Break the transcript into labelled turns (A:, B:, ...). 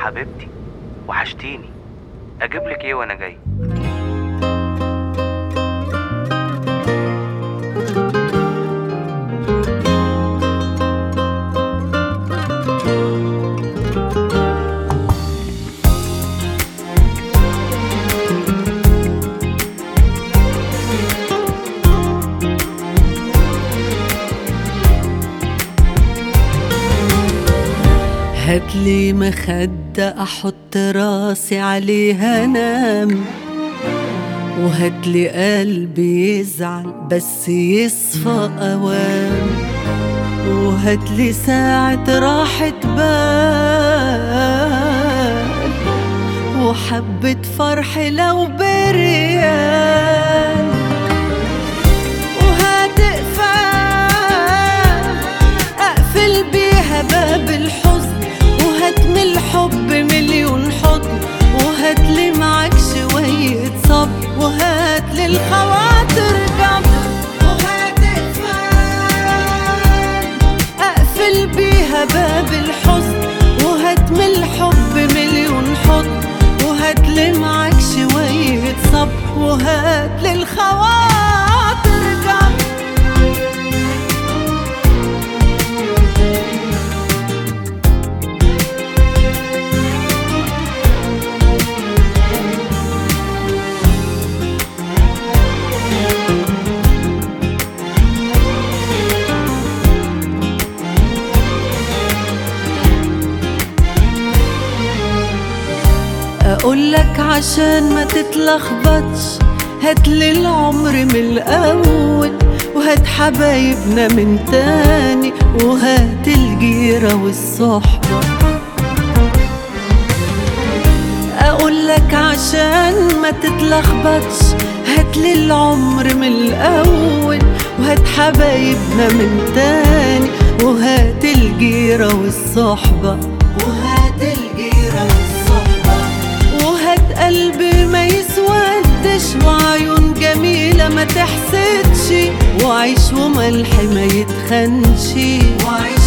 A: حبيبتي وحشتيني اجيب لك ايه وانا جاي
B: هاتلي مخدة أحط راسي عليها أنام وهاتلي قلبي يزعل بس يصفى أوام وهاتلي ساعة راحة بال وحبة فرح لو بريال وهتقفل اقفل بيها باب الحزن وهتمي الحب مليون حضن وهاتلي معاك شوية صبر وهاتلي الخواطر جبر وهتقفل اقفل بيها باب الحزن وهتمي الحب مليون حضن وهاتلي معاك شوية صبر وهاتلي الخواطر جبر اقولك عشان ما تتلخبطش هاتلي العمر من الاول وهات حبايبنا من تاني وهات الجيرة والصحبة اقولك عشان ما تتلخبطش هاتلي العمر من الاول وهات حبايبنا من تاني وهات الجيرة والصحبة وهات الجيرة والصحبة وهات قلبي ما يسودش وعيون جميلة ما تحسدش وعيش وملح ما يتخنش وعيش